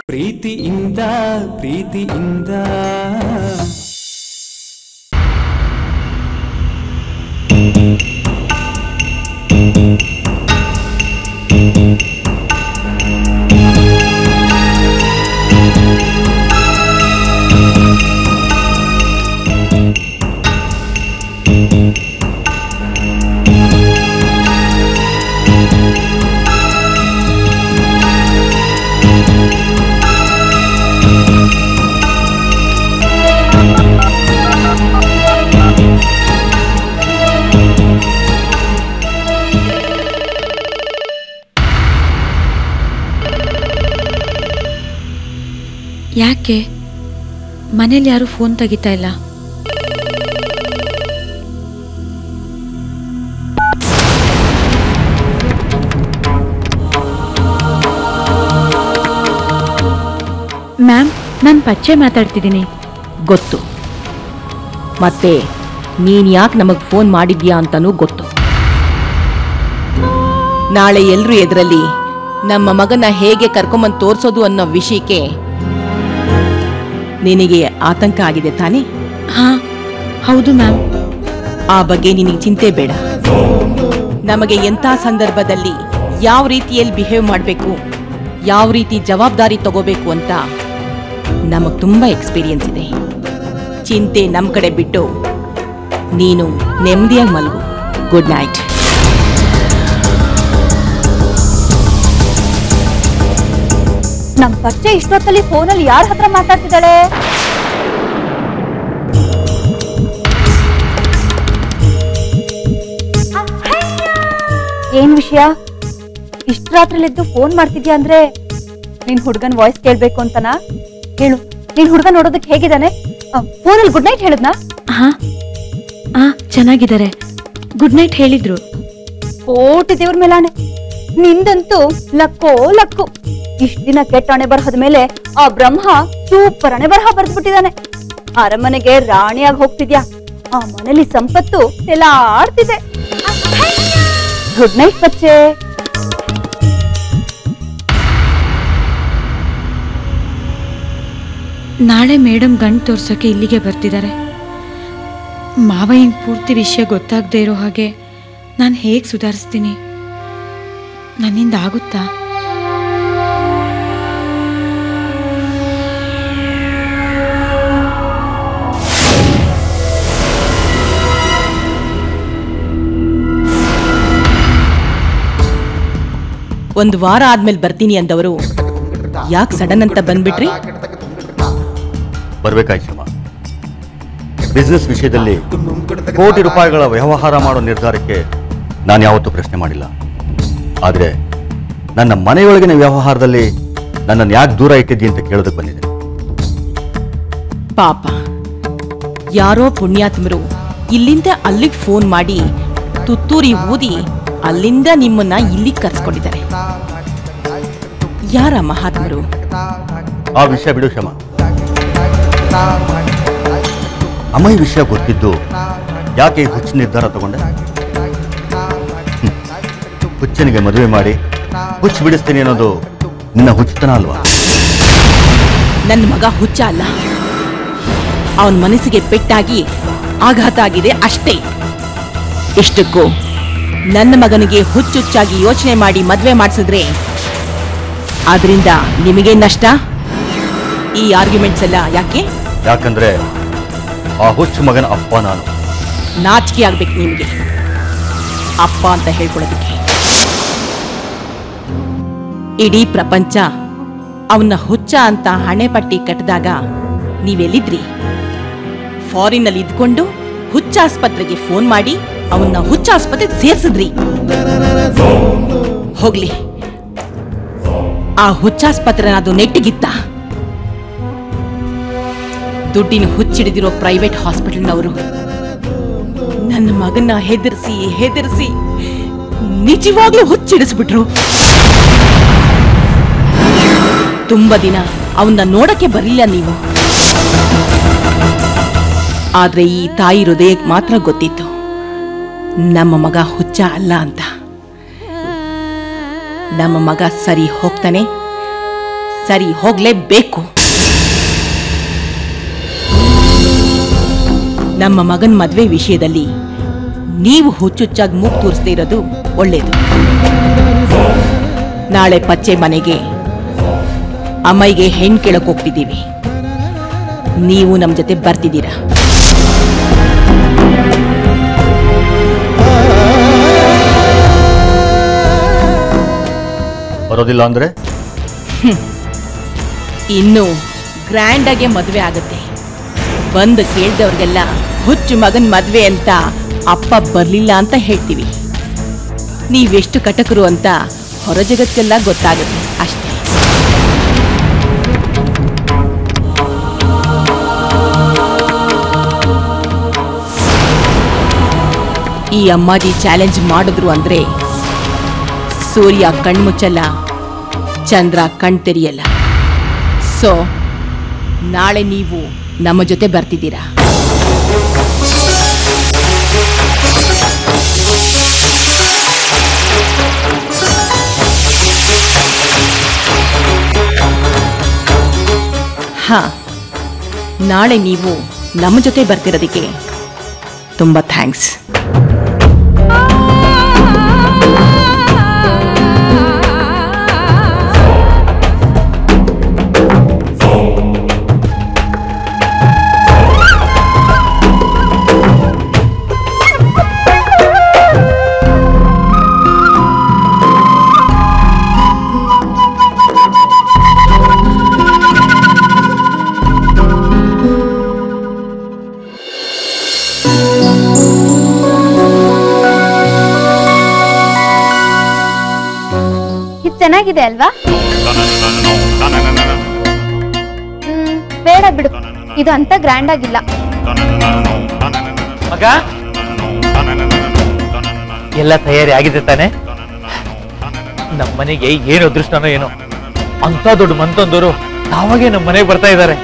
ಪ್ರೀತಿಯಿಂದ ಪ್ರೀತಿಯಿಂದ ಯಾಕೆ ಮನೇಲಿ ಯಾರು ಫೋನ್ ತೆಗಿತಾ ಇಲ್ಲ ಮ್ಯಾಮ್ ನಾನು ಪಚ್ಚೆ ಮಾತಾಡ್ತಿದ್ದೀನಿ ಗೊತ್ತು ಮತ್ತೆ ನೀನ್ ಯಾಕೆ ನಮಗ್ ಫೋನ್ ಮಾಡಿದ್ಯಾ ಅಂತನೂ ಗೊತ್ತು ನಾಳೆ ಎಲ್ರೂ ಎದುರಲ್ಲಿ ನಮ್ಮ ಮಗನ ಹೇಗೆ ಕರ್ಕೊಂಬಂದ್ ತೋರ್ಸೋದು ಅನ್ನೋ ವಿಷಯಕ್ಕೆ ನಿನಗೆ ಆತಂಕ ಆಗಿದೆ ತಾನೇ ಹಾ ಹೌದು ಮ್ಯಾಮ್ ಆ ಬಗ್ಗೆ ನಿನಗೆ ಚಿಂತೆ ಬೇಡ ನಮಗೆ ಎಂಥ ಸಂದರ್ಭದಲ್ಲಿ ಯಾವ ರೀತಿಯಲ್ಲಿ ಬಿಹೇವ್ ಮಾಡಬೇಕು ಯಾವ ರೀತಿ ಜವಾಬ್ದಾರಿ ತಗೋಬೇಕು ಅಂತ ನಮಗೆ ತುಂಬ ಎಕ್ಸ್ಪೀರಿಯನ್ಸ್ ಇದೆ ಚಿಂತೆ ನಮ್ಮ ಕಡೆ ಬಿಟ್ಟು ನೀನು ನೆಮ್ಮದಿಯಾಗಿ ಮಲಗು ಗುಡ್ ನೈಟ್ ನಮ್ ಪಚ್ಚೆ ಇಷ್ಟೊತ್ತಲ್ಲಿ ಫೋನಲ್ಲಿ ಯಾರ ಹತ್ರ ಮಾತಾಡ್ತಿದ್ದಾಳೆ ಏನ್ ವಿಷಯ ಇಷ್ಟ ರಾತ್ರಿಲಿದ್ದು ಫೋನ್ ಮಾಡ್ತಿದ್ಯಾ ಅಂದ್ರೆ ನಿನ್ ಹುಡ್ಗನ್ ವಾಯ್ಸ್ ಕೇಳ್ಬೇಕು ಅಂತನಾ ಹೇಳು ನಿನ್ ಹುಡ್ಗ ನೋಡೋದಕ್ಕೆ ಹೇಗಿದ್ದಾನೆ ಫೋನಲ್ಲಿ ಗುಡ್ ನೈಟ್ ಹೇಳಿದ್ನಾ ಹಾ ಹಾ ಚೆನ್ನಾಗಿದ್ದಾರೆ ಗುಡ್ ನೈಟ್ ಹೇಳಿದ್ರು ಕೋಟಿ ದೇವ್ರ ಮೇಲಾಣೆ ನಿಂದಂತೂ ಲಕ್ಕೋ ಲಕ್ಕು ಇಷ್ಟ ದಿನ ಕೆಟ್ಟ ಹಣೆ ಬರಹದ ಮೇಲೆ ಆ ಬ್ರಹ್ಮ ಸೂಪರ್ ಹಣೆ ಬರಹ ಬರ್ದ್ಬಿಟ್ಟಿದಾನೆ ಅರಮನೆಗೆ ರಾಣಿಯಾಗಿ ಹೋಗ್ತಿದ್ಯಾ ಆ ಮನೇಲಿ ಸಂಪತ್ತು ಎಲ್ಲ ಆಡ್ತಿದೆ ಗುಡ್ ನೈಟ್ ಬಚ್ಚೆ ನಾಳೆ ಮೇಡಮ್ ಗಂಡು ತೋರ್ಸೋಕೆ ಇಲ್ಲಿಗೆ ಬರ್ತಿದ್ದಾರೆ ಮಾವ ಹಿಂಗೆ ಪೂರ್ತಿ ವಿಷಯ ಗೊತ್ತಾಗದೇ ಇರೋ ಹಾಗೆ ನಾನು ಹೇಗೆ ಸುಧಾರಿಸ್ತೀನಿ ನನ್ನಿಂದ ಆಗುತ್ತಾ ಒಂದು ವಾರ ಆದ್ಮೇಲೆ ಬರ್ತೀನಿ ಅಂದವರು ಯಾಕೆ ಸಡನ್ ಅಂತ ಬಂದ್ಬಿಟ್ರಿ ಬರ್ಬೇಕಾಯ್ತಮ್ಮ ಬಿಸ್ನೆಸ್ ವಿಷಯದಲ್ಲಿ ಕೋಟಿ ರೂಪಾಯಿಗಳ ವ್ಯವಹಾರ ಮಾಡೋ ನಿರ್ಧಾರಕ್ಕೆ ನಾನು ಯಾವತ್ತೂ ಪ್ರಶ್ನೆ ಮಾಡಿಲ್ಲ ಆದರೆ ನನ್ನ ಮನೆಯೊಳಗಿನ ವ್ಯವಹಾರದಲ್ಲಿ ನನ್ನನ್ನು ಯಾಕೆ ದೂರ ಇಟ್ಟಿದ್ದಿ ಅಂತ ಕೇಳೋದಕ್ಕೆ ಬಂದಿದೆ ಪಾಪ ಯಾರೋ ಪುಣ್ಯಾತ್ಮರು ಇಲ್ಲಿಂದ ಅಲ್ಲಿಗೆ ಫೋನ್ ಮಾಡಿ ತುತ್ತೂರಿ ಊದಿ ಅಲ್ಲಿಂದ ನಿಮ್ಮನ್ನ ಇಲ್ಲಿಗೆ ಕರ್ಸ್ಕೊಂಡಿದ್ದಾರೆ ಯಾರ ಮಹಾತ್ಮರು ಆ ವಿಷಯ ಬಿಡು ಶ್ರಮ ಅಮ್ಮ ಈ ವಿಷಯ ಗೊತ್ತಿದ್ದು ಯಾಕೆ ಈ ಹುಚ್ಚು ನಿರ್ಧಾರ ತಗೊಂಡೆ ಹ್ಮ್. ಹುಚ್ಚನಿಗೆ ಮದುವೆ ಮಾಡಿ ಹುಚ್ಚು ಬಿಡಿಸ್ತೀನಿ ಅನ್ನೋದು ನಿನ್ನ ಹುಚ್ಚುತನ ಅಲ್ವಾ ನನ್ನ ಮಗ ಹುಚ್ಚ ಅಲ್ಲ ಅವನ ಮನಸ್ಸಿಗೆ ಪೆಟ್ಟಾಗಿ ಆಘಾತ ಆಗಿದೆ ಅಷ್ಟೇ ಇಷ್ಟಕ್ಕೂ ನನ್ನ ಮಗನಿಗೆ ಹುಚ್ಚುಚ್ಚಾಗಿ ಯೋಚನೆ ಮಾಡಿ ಮದ್ವೆ ಮಾಡಿಸಿದ್ರೆ ಆದ್ರಿಂದ ನಿಮಗೆ ನಷ್ಟ ಈ ಆರ್ಗ್ಯುಮೆಂಟ್ಸ್ ಎಲ್ಲ ಯಾಕೆ ಯಾಕಂದ್ರೆ ಆ ಹುಚ್ಚು ಮಗನ ಅಪ್ಪ ನಾನು ನಾಚಿಕೆ ಆಗ್ಬೇಕು ನಿಮಗೆ ಅಪ್ಪ ಅಂತ ಹೇಳ್ಕೊಳ್ಳೋದಕ್ಕೆ ಇಡೀ ಪ್ರಪಂಚ ಅವನ ಹುಚ್ಚ ಅಂತ ಹಣೆ ಪಟ್ಟಿ ಕಟ್ಟಿದಾಗ ನೀವೆಲ್ಲಿದ್ರಿ ಫಾರಿನಲ್ಲಿ ಇದ್ಕೊಂಡು ಹುಚ್ಚಾಸ್ಪತ್ರೆಗೆ ಫೋನ್ ಮಾಡಿ ಅವನ್ನ ಹುಚ್ಚಾಸ್ಪತ್ರೆಗೆ ಸೇರ್ಸಿದ್ರಿ ಹೋಗ್ಲಿ ಆ ಹುಚ್ಚಾಸ್ಪತ್ರೆ ಅದು ನೆಟ್ಟಿಗಿತ್ತ ದುಡ್ಡಿನ ಹುಚ್ಚಿಡಿದಿರೋ ಪ್ರೈವೇಟ್ ಹಾಸ್ಪಿಟಲ್ನವರು ನನ್ನ ಮಗನ್ನ ಹೆದರ್ಸಿ ಹೆದರ್ಸಿ ನಿಜವಾಗ್ಲೂ ಹುಚ್ಚಿಡಿಸ್ಬಿಟ್ರು ತುಂಬಾ ದಿನ ಅವನ್ನ ನೋಡಕ್ಕೆ ಬರಲಿಲ್ಲ ನೀವು ಆದ್ರೆ ಈ ತಾಯಿ ಹೃದಯಕ್ಕೆ ಮಾತ್ರ ಗೊತ್ತಿತ್ತು ನಮ್ಮ ಮಗ ಹುಚ್ಚ ಅಲ್ಲ ಅಂತ ನಮ್ಮ ಮಗ ಸರಿ ಹೋಗ್ತಾನೆ ಸರಿ ಹೋಗ್ಲೇಬೇಕು ನಮ್ಮ ಮಗನ್ ಮದ್ವೆ ವಿಷಯದಲ್ಲಿ ನೀವು ಹುಚ್ಚುಚ್ಚಾಗಿ ಮೂಗ್ ತೋರಿಸದೇ ಇರೋದು ಒಳ್ಳೇದು ನಾಳೆ ಪಚ್ಚೆ ಮನೆಗೆ ಅಮ್ಮಯ್ಯಗೆ ಹೆಣ್ ಕೇಳಕ್ ಹೋಗ್ತಿದ್ದೀವಿ ನೀವು ನಮ್ಮ ಜೊತೆ ಬರ್ತಿದ್ದೀರಾ ಬರೋದಿಲ್ಲ ಅಂದ್ರೆ ಇನ್ನು ಗ್ರ್ಯಾಂಡ್ ಆಗಿ ಮದುವೆ ಆಗುತ್ತೆ ಬಂದು ಕೇಳ್ದವ್ರಿಗೆಲ್ಲ ಹುಚ್ಚು ಮಗನ್ ಮದ್ವೆ ಅಂತ ಅಪ್ಪ ಬರ್ಲಿಲ್ಲ ಅಂತ ಹೇಳ್ತೀವಿ ನೀವೆಷ್ಟು ಕಟಕರು ಅಂತ ಹೊರ ಜಗತ್ತೆಲ್ಲ ಗೊತ್ತಾಗುತ್ತೆ ಅಷ್ಟೇ ಈ ಅಮ್ಮಾಜಿ ಚಾಲೆಂಜ್ ಮಾಡಿದ್ರು ಅಂದ್ರೆ ಸೂರ್ಯ ಕಣ್ಮುಚ್ಚಲ್ಲ ಚಂದ್ರ ಕಣ್ ತೆರೆಯಲ್ಲ ಸೊ ನಾಳೆ ನೀವು ನಮ್ಮ ಜೊತೆ ಬರ್ತಿದ್ದೀರಾ ಹಾ ನಾಳೆ ನೀವು ನಮ್ಮ ಜೊತೆ ಬರ್ತಿರೋದಕ್ಕೆ ತುಂಬ ಥ್ಯಾಂಕ್ಸ್ ಇದು ಚೆನ್ನಾಗಿದೆ ಅಲ್ವಾ ಹ್ಮ್, ಬೇಡ ಬಿಡು ಇದು ಅಂತ ಗ್ರ್ಯಾಂಡ್ ಆಗಿಲ್ಲ ಮಗ ಎಲ್ಲ ತಯಾರಿ ಆಗಿದೆ ತಾನೆ ನಮ್ಮ ಮನೆಗೆ ಏನು ಅದೃಷ್ಟನೋ ಏನೋ ಅಂತ ದೊಡ್ಡ ಮಂತಂದವರು ತಾವಾಗೆ ನಮ್ಮ ಮನೆಗೆ ಬರ್ತಾ ಇದ್ದಾರೆ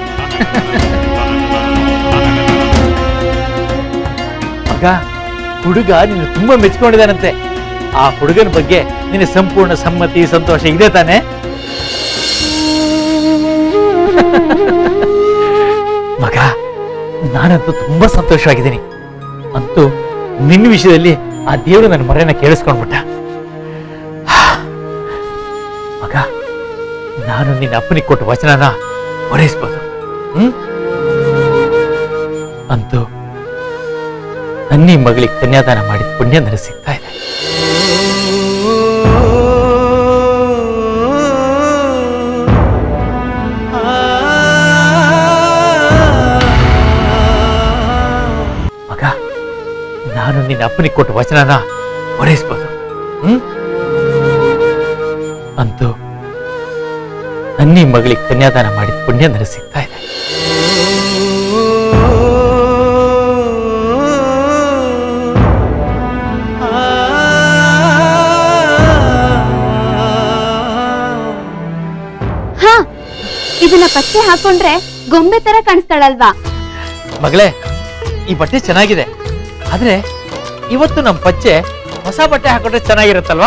ಮಗ ಹುಡುಗ ನಿನ್ನ ತುಂಬಾ ಮೆಚ್ಕೊಂಡಿದ್ದಾನಂತೆ ಆ ಹುಡುಗನ ಬಗ್ಗೆ ನಿನ್ನ ಸಂಪೂರ್ಣ ಸಮ್ಮತಿ ಸಂತೋಷ ಇದೆ ತಾನೆ ಮಗ ನಾನಂತೂ ತುಂಬಾ ಸಂತೋಷವಾಗಿದ್ದೀನಿ ಅಂತೂ ನಿನ್ನ ವಿಷಯದಲ್ಲಿ ಆ ದೇವರು ನನ್ನ ಮರೆಯನ್ನ ಕೇಳಿಸ್ಕೊಂಡ್ಬಿಟ್ಟ ಮಗ ನಾನು ನಿನ್ನ ಅಪ್ಪನಿಗೆ ಕೊಟ್ಟ ವಚನನ ಹೊರೈಸ್ಬೋದು ಹ್ಮ್ ಅಂತೂ ನನ್ನೀ ಮಗಳಿಗೆ ಕನ್ಯಾದಾನ ಮಾಡಿದ ಪುಣ್ಯ ನನಗೆ ಸಿಗ್ತಾ ಇದೆ ಮಗ ನಾನು ನಿನ್ನ ಅಪ್ಪನಿಗೆ ಕೊಟ್ಟ ವಚನನ ಹೊರೈಸ್ಬೋದು ಹ್ಮ್ ಅಂತೂ ನನ್ನೀ ಮಗಳಿಗೆ ಕನ್ಯಾದಾನ ಮಾಡಿದ ಪುಣ್ಯ ನನಗೆ ಸಿಗ್ತಾ ಇದೆ ಹಾ ಇದನ್ನ ಪಚ್ಚೆ ಹಾಕೊಂಡ್ರೆ ಗೊಂಬೆ ತರ ಕಾಣಿಸ್ತಾಳಲ್ವಾ ಮಗಳೇ ಈ ಬಟ್ಟೆ ಚೆನ್ನಾಗಿದೆ ಆದ್ರೆ ಇವತ್ತು ನಮ್ಮ ಪಚ್ಚೆ ಹೊಸ ಬಟ್ಟೆ ಹಾಕೊಂಡ್ರೆ ಚೆನ್ನಾಗಿರುತ್ತಲ್ವಾ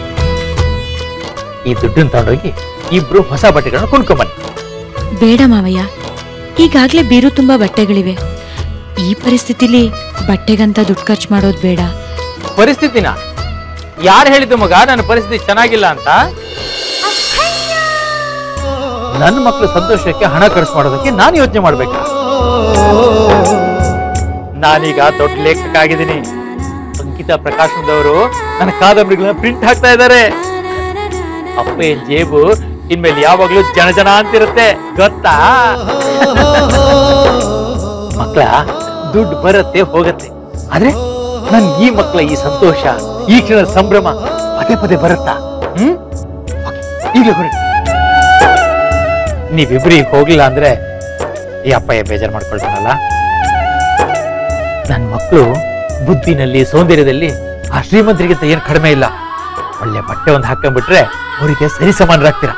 ಈ ದುಡ್ಡನ್ನ ತಗೊಂಡೋಗಿ ಇಬ್ರು ಹೊಸ ಬಟ್ಟೆಗಳನ್ನ ಕೊಂಡ್ಕೊಂಬನ್ನಿ ಬೇಡ ಮಾವಯ್ಯ ಈಗಾಗ್ಲೇ ಬೀರು ತುಂಬಾ ಬಟ್ಟೆಗಳಿವೆ ಈ ಪರಿಸ್ಥಿತಿಲಿ ಬಟ್ಟೆಗಂತ ದುಡ್ಡು ಖರ್ಚು ಮಾಡೋದು ಬೇಡ ಪರಿಸ್ಥಿತಿನ ಯಾರು ಹೇಳಿದ್ದು ಮಗ ನನ್ನ ಪರಿಸ್ಥಿತಿ ಚೆನ್ನಾಗಿಲ್ಲ ಅಂತ ನನ್ನ ಮಕ್ಕಳು ಸಂತೋಷಕ್ಕೆ ಹಣ ಖರ್ಚು ಮಾಡೋದಕ್ಕೆ ನಾನು ಯೋಚನೆ ಮಾಡ್ಬೇಕಾ ನಾನೀಗ ದೊಡ್ಡ ಲೇಖಕ ಆಗಿದ್ದೀನಿ ಅಂಕಿತಾ ಪ್ರಕಾಶನದವರು ನನ್ನ ಕಾದಂಬರಿಗಳನ್ನ ಪ್ರಿಂಟ್ ಹಾಕ್ತಾ ಇದ್ದಾರೆ ಅಪ್ಪಯ್ಯನ ಜೇಬು ಇನ್ಮೇಲೆ ಯಾವಾಗ್ಲೂ ಜನ ಜನ ಅಂತಿರುತ್ತೆ ಗೊತ್ತಾ ಮಕ್ಕಳ ದುಡ್ಡು ಬರುತ್ತೆ ಹೋಗತ್ತೆ ಆದ್ರೆ ನನ್ ಈ ಮಕ್ಕಳ ಈ ಸಂತೋಷ ಈ ಕ್ಷಣದ ಸಂಭ್ರಮ ಪದೇ ಪದೇ ಬರುತ್ತಾ ಹ್ಮ್ ಓಕೆ, ಈಗ್ಲೇ ಹೊರಡಿ ನೀವಿಬ್ರಿಗೆ ಹೋಗ್ಲಿಲ್ಲ ಅಂದ್ರೆ ಈ ಅಪ್ಪಯ್ಯ ಬೇಜಾರು ಮಾಡ್ಕೊಳ್ತಾನಲ್ಲ ನನ್ನ ಮಕ್ಕಳು ಬುದ್ಧಿನಲ್ಲಿ ಸೌಂದರ್ಯದಲ್ಲಿ ಆ ಶ್ರೀಮಂತರಿಗಿಂತ ಏನ್ ಕಡಿಮೆ ಇಲ್ಲ ಒಳ್ಳೆ ಬಟ್ಟೆ ಒಂದು ಹಾಕೊಂಡ್ಬಿಟ್ರೆ ಅವರಿಗೆ ಸರಿ ಸಮಾನರಾಗ್ತೀರಾ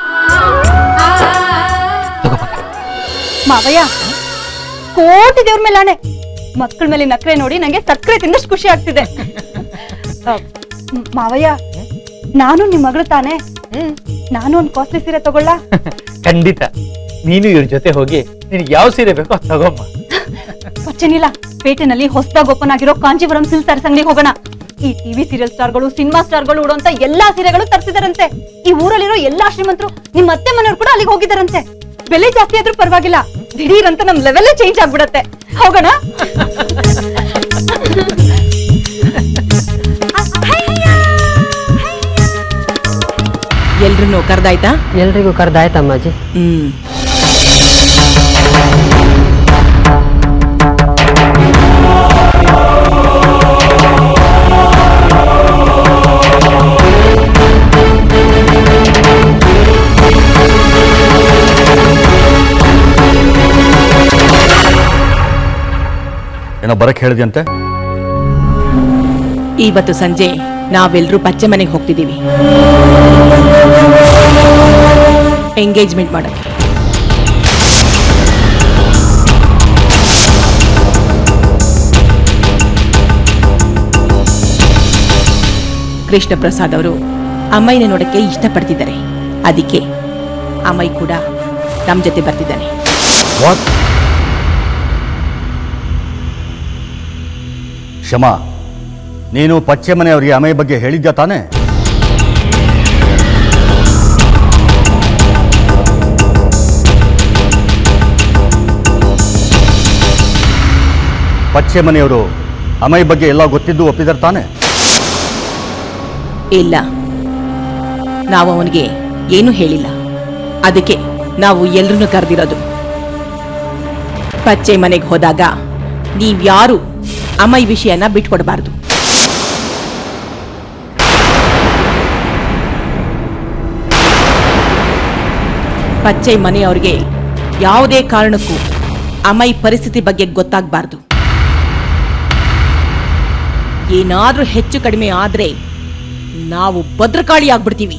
ತಗೋ ಮಗ. ಮಾವಯ್ಯ ಕೋಟಿ ದೇವ್ರ ಮೇಲೆ ಆಣೆ ಮಕ್ಕಳ ಮೇಲೆ ನಕ್ರೆ ನೋಡಿ ನಂಗೆ ಸಕ್ಕರೆ ತಿಂದಷ್ಟು ಖುಷಿ ಆಗ್ತಿದೆ ಆ, ಮ್- ಮಾವಯ್ಯ ನಾನು ನಿಮ್ ಮಗಳು ತಾನೆ ನಾನು ಒಂದ್ ಕಾಸ್ಟ್ಲಿ ಸೀರೆ ತಗೊಳ್ಳ ಖಂಡಿತ ನೀನು ಇವ್ರ ಜೊತೆ ಹೋಗಿ ನಿನಗೆ ಯಾವ ಸೀರೆ ಬೇಕೋ ಅದ್ ತಗೊಮ್ಮ ಪಚ್ಚನಿಲ್ಲ ಪೇಟೆನಲ್ಲಿ ಹೊಸದಾಗಿ ಓಪನ್ ಆಗಿರೋ ಕಾಂಜೀವರಂ ಸಿಲ್ಕ್ ಸ್ಯಾರೀಸ್ ಅಂಗಡಿ ಹೋಗೋಣ ಈ ಟಿವಿ ಸೀರಿಯಲ್ ಸ್ಟಾರ್ಗಳು ಸಿನಿಮಾ ಸ್ಟಾರ್ಗಳು ಉಡುವಂತ ಎಲ್ಲಾ ಸೀರೆಗಳು ತರಿಸಿದಾರಂತೆ ಈ ಊರಲ್ಲಿರೋ ಎಲ್ಲಾ ಶ್ರೀಮಂತರು ನಿಮ್ ಅತ್ತೆ ಮನೆಯವ್ರು ಕೂಡ ಅಲ್ಲಿಗೆ ಹೋಗಿದಾರಂತೆ ಬೆಲೆ ಜಾಸ್ತಿ ಆದ್ರೂ ಪರವಾಗಿಲ್ಲ ದಿಢೀರ್ ಅಂತ ನಮ್ ಲೆವೆಲ್ಲೇ ಚೇಂಜ್ ಆಗ್ಬಿಡತ್ತೆ ಹೋಗೋಣ ಎಲ್ರನ್ನೂ ಕರ್ದಾಯ್ತಾ ಎಲ್ರಿಗೂ ಕರೆದಾಯ್ತು ಅಮ್ಮಾಜಿ ಹ್ಮ್ ಏನೋ ಬರಕ್ಕೆ ಹೇಳಿದ್ಯಂತೆ ಇವತ್ತು ಸಂಜೆ ನಾವೆಲ್ಲರೂ ಪಚ್ಚೆ ಮನೆಗೆ ಹೋಗ್ತಿದ್ದೀವಿ ಎಂಗೇಜ್ಮೆಂಟ್ ಮಾಡೋಕ್ಕೆ ಕೃಷ್ಣ ಪ್ರಸಾದ್ ಅವರು ಅಮ್ಮಯ್ಯನ ನೋಡಕ್ಕೆ ಇಷ್ಟಪಡ್ತಿದ್ದಾರೆ ಅದಕ್ಕೆ ಅಮ್ಮಯ್ಯ ಕೂಡ ನಮ್ಮ ಜೊತೆ ಬರ್ತಿದ್ದಾನೆ ವಾಟ್ ಶಮಾ ನೀನು ಪಚ್ಚೆ ಮನೆಯವರಿಗೆ ಅಮೈ ಬಗ್ಗೆ ಹೇಳಿದ್ಯಾ ತಾನೇ ಪಚ್ಚೆ ಮನೆಯವರು ಅಮೈ ಬಗ್ಗೆ ಎಲ್ಲ ಗೊತ್ತಿದ್ದು ಒಪ್ಪಿದಾರೆ ತಾನೆ ಇಲ್ಲ ನಾವು ಅವನಿಗೆ ಏನೂ ಹೇಳಿಲ್ಲ ಅದಕ್ಕೆ ನಾವು ಎಲ್ರನ್ನೂ ಕರೆದಿರೋದು ಪಚ್ಚೆ ಮನೆಗೆ ಹೋದಾಗ ನೀವ್ಯಾರು ಅಮ್ಮೈ ವಿಷಯನ ಬಿಟ್ಕೊಡ್ಬಾರ್ದು ಪಚ್ಚೆ ಮನೆಯವ್ರಿಗೆ ಯಾವುದೇ ಕಾರಣಕ್ಕೂ ಅಮೈ ಪರಿಸ್ಥಿತಿ ಬಗ್ಗೆ ಗೊತ್ತಾಗಬಾರ್ದು ಏನಾದ್ರೂ ಹೆಚ್ಚು ಕಡಿಮೆ ಆದ್ರೆ ನಾವು ಭದ್ರಕಾಳಿ ಆಗ್ಬಿಡ್ತೀವಿ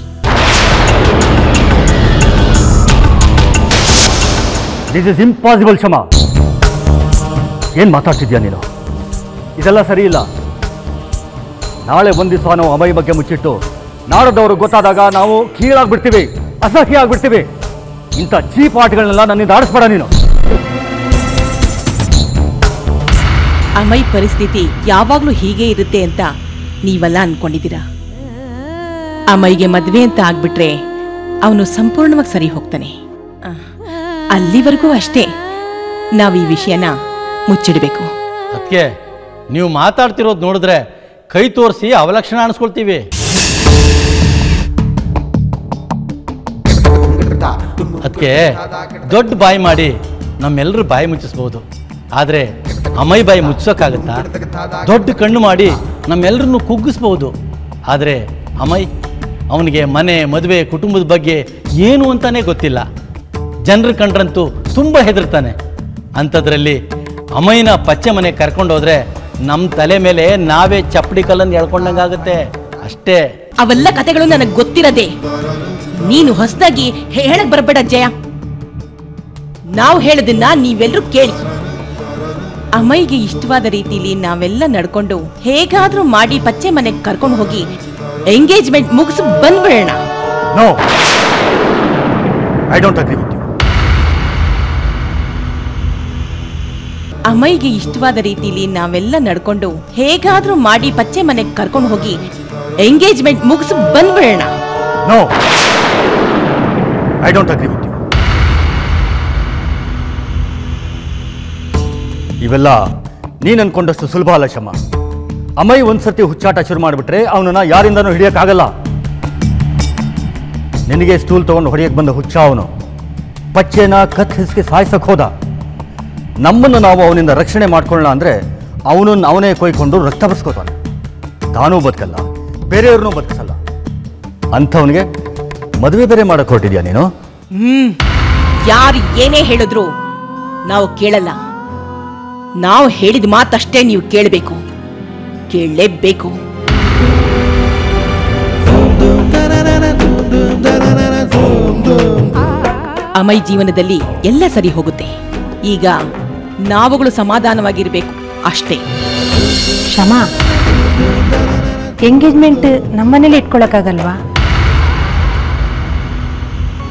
ದಿಸ್ ಇಸ್ ಇಂಪಾಸಿಬಲ್ ಶಮಾ ಏನು ಮಾತಾಡ್ತಿದ್ಯಾ ನೀನು ಇದೆಲ್ಲ ಸರಿ ಇಲ್ಲ ನಾಳೆ ಒಂದು ದಿವಸ ನಾವು ಅಮೈ ಬಗ್ಗೆ ಮುಚ್ಚಿಟ್ಟು ನಾಡದವರು ಗೊತ್ತಾದಾಗ ನಾವು ಕೀಳಾಗ್ಬಿಡ್ತೀವಿ ಅಸಹ್ಯ ಆಗ್ಬಿಡ್ತೀವಿ ಇಂಥ ಚೀಪ್ ಆಟಗಳನ್ನೆಲ್ಲ ನನ್ನಿಂದ ಆಡಿಸ್ಬೇಡ ನೀನು ಅಮೈ ಪರಿಸ್ಥಿತಿ ಯಾವಾಗ್ಲೂ ಹೀಗೆ ಇರುತ್ತೆ ಅಂತ ನೀವೆಲ್ಲ ಅನ್ಕೊಂಡಿದ್ದೀರಾ ಅಮೈಗೆ ಮದ್ವೆ ಅಂತ ಆಗ್ಬಿಟ್ರೆ ಅವನು ಸಂಪೂರ್ಣವಾಗಿ ಸರಿ ಹೋಗ್ತಾನೆ ಆ, ಅಲ್ಲಿವರೆಗೂ ಅಷ್ಟೇ ನಾವು ಈ ವಿಷಯನ ಮುಚ್ಚಿಡಬೇಕು ಅದಕ್ಕೆ ನೀವು ಮಾತಾಡ್ತಿರೋದು ನೋಡಿದ್ರೆ ಕೈ ತೋರಿಸಿ ಅವಲಕ್ಷಣ ಅನಿಸ್ಕೊಳ್ತೀವಿ ಅದಕ್ಕೆ ದೊಡ್ಡ ಬಾಯಿ ಮಾಡಿ ನಮ್ಮೆಲ್ಲರೂ ಬಾಯಿ ಮುಚ್ಚಿಸ್ಬೋದು ಆದರೆ ಅಮೈ ಬಾಯಿ ಮುಚ್ಚೋಕ್ಕಾಗತ್ತಾ ದೊಡ್ಡ ಕಣ್ಣು ಮಾಡಿ ನಮ್ಮೆಲ್ಲರನ್ನು ಕುಗ್ಗಿಸ್ಬೋದು ಆದರೆ ಅಮೈ ಅವನಿಗೆ ಮನೆ ಮದುವೆ ಕುಟುಂಬದ ಬಗ್ಗೆ ಏನು ಅಂತಾನೆ ಗೊತ್ತಿಲ್ಲ ಜನರು ಕಂಡ್ರಂತೂ ತುಂಬ ಹೆದರ್ತಾನೆ ಅಂಥದ್ರಲ್ಲಿ ಅಮೈನ ಪಚ್ಚೆ ಮನೆ ಕರ್ಕೊಂಡೋದ್ರೆ ನಮ್ಮ ತಲೆ ಮೇಲೆ ನಾವೇ ಚಪ್ಪಡಿ ಕಲ್ಲನ್ನು ಎಳ್ಕೊಂಡಂಗಾಗುತ್ತೆ ಅಷ್ಟೇ ಅವೆಲ್ಲ ಕತೆಗಳು ನನಗೆ ಗೊತ್ತಿರದೆ ನೀನು ಹೊಸದಾಗಿ ಹೇಳಕ್ ಬರಬೇಡ ಜಯ ನಾವು ಹೇಳೋದನ್ನ ನೀವೆಲ್ಲರೂ ಕೇಳಿ ಅಮ್ಮಯ್ಯಗೆ ಇಷ್ಟವಾದ ರೀತಿಲಿ ನಾವೆಲ್ಲ ನಡ್ಕೊಂಡು ಹೇಗಾದ್ರೂ ಮಾಡಿ ಪಚ್ಚೆ ಮನೆಗೆ ಕರ್ಕೊಂಡು ಹೋಗಿ ಎಂಗೇಜ್ಮೆಂಟ್ ಮುಗಿಸಿ ಬಂದ್ಬಿಡೋಣ no I don't agree with you ಅಮ್ಮಯ್ಯಗೆ ಇಷ್ಟವಾದ ರೀತಿಲಿ ನಾವೆಲ್ಲ ನಡ್ಕೊಂಡು ಹೇಗಾದ್ರೂ ಮಾಡಿ ಪಚ್ಚೆ ಮನೆಗೆ ಕರ್ಕೊಂಡು ಹೋಗಿ ಎಂಗೇಜ್ಮೆಂಟ್ ಮುಗಿಸಿ ಬಂದ್ಬಿಡೋಣ no I don't agree with you ಇವೆಲ್ಲ ನೀನು ಅನ್ಕೊಂಡಷ್ಟು ಸುಲಭ ಅಲ್ಲ ಶಮ ಅಮೈ ಒಂದ್ಸರ್ತಿ ಹುಚ್ಚಾಟ ಶುರು ಮಾಡಿಬಿಟ್ರೆ ಅವನನ್ನ ಯಾರಿಂದನೂ ಹಿಡಿಯೋಕ್ಕಾಗಲ್ಲ ನಿನಗೆ ಸ್ಟೂಲ್ ತಗೊಂಡು ಹೊಡೆಯಕ್ಕೆ ಬಂದ ಹುಚ್ಚ ಅವನು ಪಚ್ಚೆನ ಕತ್ತರಿಸಿ ಸಾಯ್ಸಕ್ ಹೋದ ನಮ್ಮನ್ನು ನಾವು ಅವನಿಂದ ರಕ್ಷಣೆ ಮಾಡ್ಕೊಳ್ಳೋಣ ಅಂದ್ರೆ ಅವನನ್ನು ಅವನೇ ಕೊಯ್ಕೊಂಡು ರಕ್ತ ಬರ್ಸ್ಕೋತಾನೆ ತಾನೂ ಬದುಕಲ್ಲ ಬೇರೆಯವ್ರನ್ನೂ ಬದುಕಿಸಲ್ಲ ಅಂಥವನಿಗೆ ಮದುವೆ ಬೇರೆ ಮಾಡಕ್ ಹೊರಟಿದ್ಯಾ ನೀನು ಹ್ಮ್ ಯಾರು ಏನೇ ಹೇಳಿದ್ರು ನಾವು ಕೇಳಲ್ಲ ನಾವು ಹೇಳಿದ ಮಾತಷ್ಟೇ ನೀವು ಕೇಳಬೇಕು ಕೇಳಲೇಬೇಕು ಅಮೈ ಜೀವನದಲ್ಲಿ ಎಲ್ಲ ಸರಿ ಹೋಗುತ್ತೆ ಈಗ ನಾವುಗಳು ಸಮಾಧಾನವಾಗಿರ್ಬೇಕು ಅಷ್ಟೇ ಕ್ಷಮಾ ಎಂಗೇಜ್ಮೆಂಟ್ ನಮ್ಮನೇಲಿ ಇಟ್ಕೊಳಕ್ಕಾಗಲ್ವಾ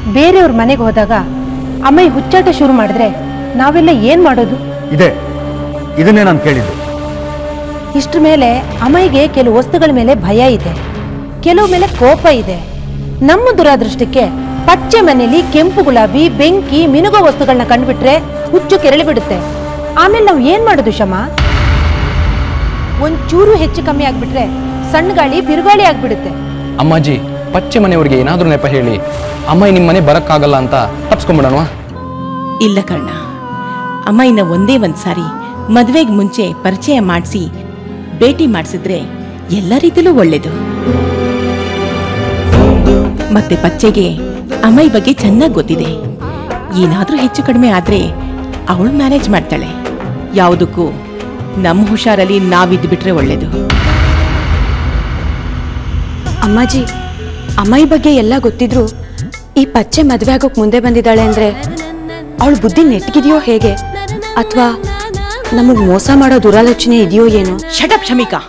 ಬೇರೆಯವ್ರ ಮನೆಗೆ ಹೋದಾಗ ಅಮ್ಮಯ್ಯ ಹುಚ್ಚಾಟ ಶುರು ಮಾಡಿದ್ರೆ ನಾವೆಲ್ಲ ಏನ್ ಮಾಡೋದು ಇದೆ ಇದನ್ನೇ ನಾನು ಕೇಳಿದ್ದು ಇಷ್ಟ್ರ ಮೇಲೆ ಅಮ್ಮಯ್ಯಗೆ ಕೆಲವು ವಸ್ತುಗಳ ಮೇಲೆ ಭಯ ಇದೆ ಕೆಲವು ಮೇಲೆ ಕೋಪ ಇದೆ ನಮ್ಮ ದುರಾದೃಷ್ಟಕ್ಕೆ ಪಚ್ಚೆ ಮನೆಯಲ್ಲಿ ಕೆಂಪು ಗುಲಾಬಿ ಬೆಂಕಿ ಮಿನುಗೋ ವಸ್ತುಗಳನ್ನ ಕಂಡ್ಬಿಟ್ರೆ ಹುಚ್ಚು ಕೆರಳಿ ಬಿಡುತ್ತೆ ಆಮೇಲೆ ನಾವು ಏನ್ ಮಾಡೋದು ಶಮ ಒಂಚೂರು ಹೆಚ್ಚು ಕಮ್ಮಿ ಆಗ್ಬಿಟ್ರೆ ಸಣ್ಣ ಗಾಳಿ ಬಿರುಗಾಳಿ ಆಗ್ಬಿಡುತ್ತೆ ಅಮ್ಮಾಜಿ ಪಚ್ಚೆ ಮನೆಯವ್ರಿಗೆ ಏನಾದ್ರೂ ನೆಪ ಹೇಳಿ ಅಮ್ಮ ನಿಮ್ಮ ಮನೆ ಬರಕ್ಕಾಗಲ್ಲ ಅಂತ ತಪ್ಸ್ಕೊಂಬಿಡೋಣ ಇಲ್ಲ ಕರ್ಣ ಅಮ್ಮಯ್ಯನ ಒಂದೇ ಒಂದ್ ಸಾರಿ ಮದ್ವೆಗ್ ಮುಂಚೆ ಪರಿಚಯ ಮಾಡಿಸಿ ಭೇಟಿ ಮಾಡಿಸಿದ್ರೆ ಎಲ್ಲ ರೀತಿಲೂ ಒಳ್ಳೇದು ಮತ್ತೆ ಪಚ್ಚೆಗೆ ಅಮ್ಮಯ್ಯ ಬಗ್ಗೆ ಚೆನ್ನಾಗಿ ಗೊತ್ತಿದೆ ಏನಾದ್ರೂ ಹೆಚ್ಚು ಕಡಿಮೆ ಆದ್ರೆ ಅವಳು ಮ್ಯಾನೇಜ್ ಮಾಡ್ತಾಳೆ ಯಾವುದಕ್ಕೂ ನಮ್ಮ ಹುಷಾರಲ್ಲಿ ನಾವಿದ್ದು ಬಿಟ್ರೆ ಒಳ್ಳೇದು ಅಮ್ಮಾಜಿ ಅಮ್ಮಾಯಿ ಬಗ್ಗೆ ಎಲ್ಲ ಗೊತ್ತಿದ್ರು ಈ ಪಚ್ಚೆ ಮದುವೆ ಆಗೋಕ್ ಮುಂದೆ ಬಂದಿದ್ದಾಳೆ ಅಂದ್ರೆ ಅವಳ ಬುದ್ಧಿ ನೆಟ್ಗಿದೆಯೋ ಹೇಗೆ ಅಥವಾ ನಮಗ್ ಮೋಸ ಮಾಡೋ ದುರಾಲೋಚನೆ ಇದೆಯೋ ಏನೋ ಶಟಪ್ ಶಮಿಕಾ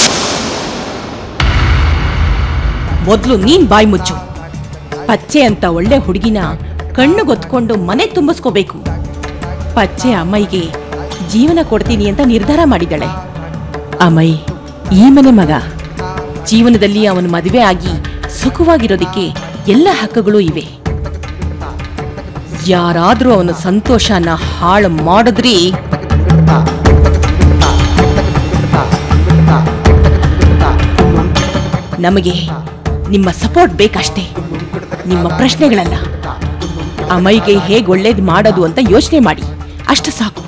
ಮೊದ್ಲು ನೀನ್ ಬಾಯಿ ಮುಚ್ಚು ಪಚ್ಚೆ ಅಂತ ಒಳ್ಳೆ ಹುಡುಗಿನ ಕಣ್ಣು ಗೊತ್ಕೊಂಡು ಮನೆ ತುಂಬಿಸ್ಕೋಬೇಕು ಪಚ್ಚೆ ಅಮ್ಮಯ್ಯಗೆ ಜೀವನ ಕೊಡ್ತೀನಿ ಅಂತ ನಿರ್ಧಾರ ಮಾಡಿದ್ದಾಳೆ ಅಮ್ಮಯ್ ಈ ಮನೆ ಮಗ ಜೀವನದಲ್ಲಿ ಅವನ ಮದುವೆ ಆಗಿ ಸುಖವಾಗಿರೋದಕ್ಕೆ ಎಲ್ಲ ಹಕ್ಕುಗಳು ಇವೆ ಯಾರಾದ್ರೂ ಅವನ ಸಂತೋಷನ ಹಾಳು ಮಾಡಿದ್ರಿ ನಮಗೆ ನಿಮ್ಮ ಸಪೋರ್ಟ್ ಬೇಕಷ್ಟೇ ನಿಮ್ಮ ಪ್ರಶ್ನೆಗಳಲ್ಲ ಅಮೈಗೆ ಹೇಗೆ ಒಳ್ಳೇದು ಮಾಡೋದು ಅಂತ ಯೋಚನೆ ಮಾಡಿ ಅಷ್ಟು ಸಾಕು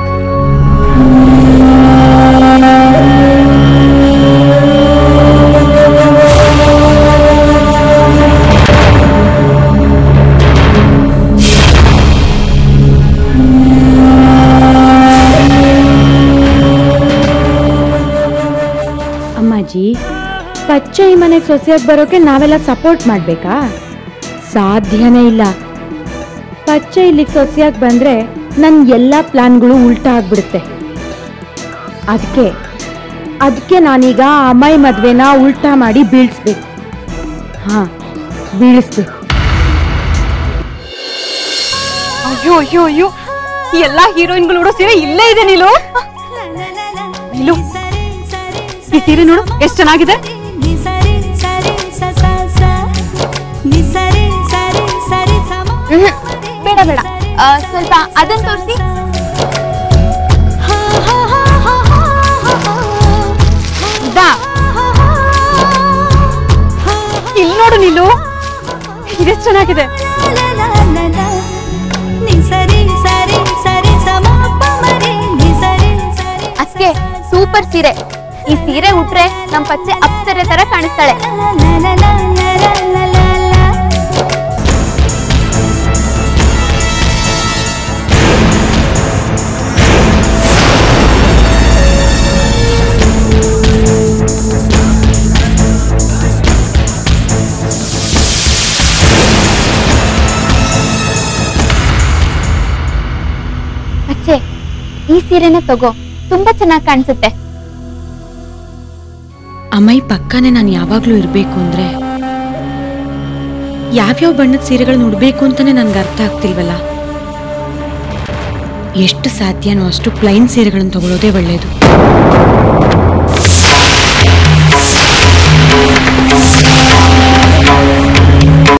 ಅಮ್ಮಾಜಿ ಪಚ್ಚೆ ಈ ಮನೆಗೆ ಸೊಸೆಯಾಗಿ ಬರೋಕೆ ನಾವೆಲ್ಲ ಸಪೋರ್ಟ್ ಮಾಡಬೇಕಾ ಸಾಧ್ಯನೇ ಇಲ್ಲ ಪಚ್ಚೆ ಇಲ್ಲಿಗೆ ಸೊಸೆಯಾಗಿ ಬಂದರೆ ನನ್ನ ಎಲ್ಲ ಪ್ಲಾನ್ಗಳು ಉಲ್ಟಾ ಆಗ್ಬಿಡುತ್ತೆ ಅದಕ್ಕೆ ಅದಕ್ಕೆ ನಾನೀಗ ಆ ಅಮ್ಮಾಯಿ ಮದುವೆನ ಉಲ್ಟಾ ಮಾಡಿ ಬೀಳಿಸ್ಬೇಕು ಹಾಂ ಬೀಳಿಸ್ಬೇಕು ಅಯ್ಯೋ ಅಯ್ಯೋ ಅಯ್ಯೋ ಎಲ್ಲಾ ಹೀರೋಯಿನ್ಗಳು ನೋಡೋ ಸೀರೆ ಇಲ್ಲೇ ಇದೆ ನೀಲು ನೀಲು ಈ ಸೀರೆ ನೋಡು ಎಷ್ಟು ಚೆನ್ನಾಗಿದೆ ಬೇಡ ಬೇಡ ಆ, ಸ್ವಲ್ಪ ಅದನ್ನ ತೋರಿಸಿ ಇದಾ ಇಲ್ಲಿ ನೋಡು ನೀಲು ಇದೆಷ್ಟು ಚೆನ್ನಾಗಿದೆ ಅಕ್ಕೆ ಸೂಪರ್ ಸೀರೆ ಈ ಸೀರೆ ಉಟ್ರೆ ನಮ್ ಪಚ್ಚೆ ಅಪ್ಸರೆ ತರ ಕಾಣಿಸ್ತಾಳೆ ಅಚ್ಚೆ ಈ ಸೀರೆನ ತಗೋ ತುಂಬಾ ಚೆನ್ನಾಗಿ ಕಾಣಿಸುತ್ತೆ ಅಮ್ಮಾಯಿ ಪಕ್ಕನೇ ನಾನು ಯಾವಾಗಲೂ ಇರಬೇಕು ಅಂದರೆ ಯಾವ್ಯಾವ ಬಣ್ಣದ ಸೀರೆಗಳನ್ನ ಉಡಬೇಕು ಅಂತಾನೆ ನನ್ಗೆ ಅರ್ಥ ಆಗ್ತಿಲ್ವಲ್ಲ ಎಷ್ಟು ಸಾಧ್ಯನೋ ಅಷ್ಟು ಪ್ಲೈನ್ ಸೀರೆಗಳನ್ನು ತಗೊಳ್ಳೋದೇ ಒಳ್ಳೆಯದು